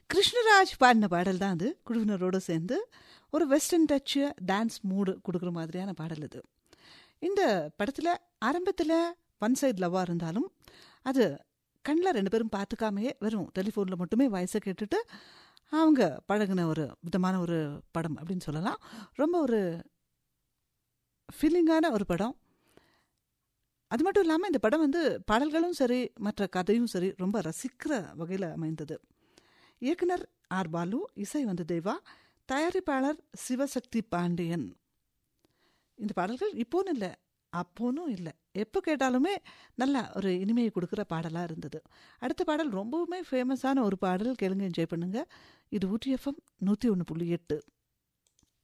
கிருஷ்ணராஜ் பாடின பாடல் தான் அது குழுவினரோடு சேர்ந்து ஒரு வெஸ்டர்ன் டச்சு டான்ஸ் மூடு கொடுக்குற மாதிரியான பாடல் இது இந்த படத்தில் ஆரம்பத்தில் ஒன் சைடு லவ்வாக இருந்தாலும் அது கண்ணில் ரெண்டு பேரும் பார்த்துக்காமையே வெறும் டெலிஃபோனில் மட்டுமே வயசை கேட்டுட்டு அவங்க பழகின ஒரு விதமான ஒரு படம் அப்படின்னு சொல்லலாம் ரொம்ப ஒரு ஃபீலிங்கான ஒரு படம் அது மட்டும் இல்லாமல் இந்த படம் வந்து பாடல்களும் சரி மற்ற கதையும் சரி ரொம்ப ரசிக்கிற வகையில் அமைந்தது இயக்குனர் ஆர் பாலு இசை வந்து தேவா தயாரிப்பாளர் சிவசக்தி பாண்டியன் இந்த பாடல்கள் இப்போன்னு இல்லை அப்போனும் இல்லை எப்போ கேட்டாலுமே நல்லா ஒரு இனிமையை கொடுக்குற பாடலாக இருந்தது அடுத்த பாடல் ரொம்பவுமே ஃபேமஸான ஒரு பாடல் கேளுங்க என்ஜாய் பண்ணுங்க இது ஊட்டி எஃப்எம் நூற்றி ஒன்று புள்ளி எட்டு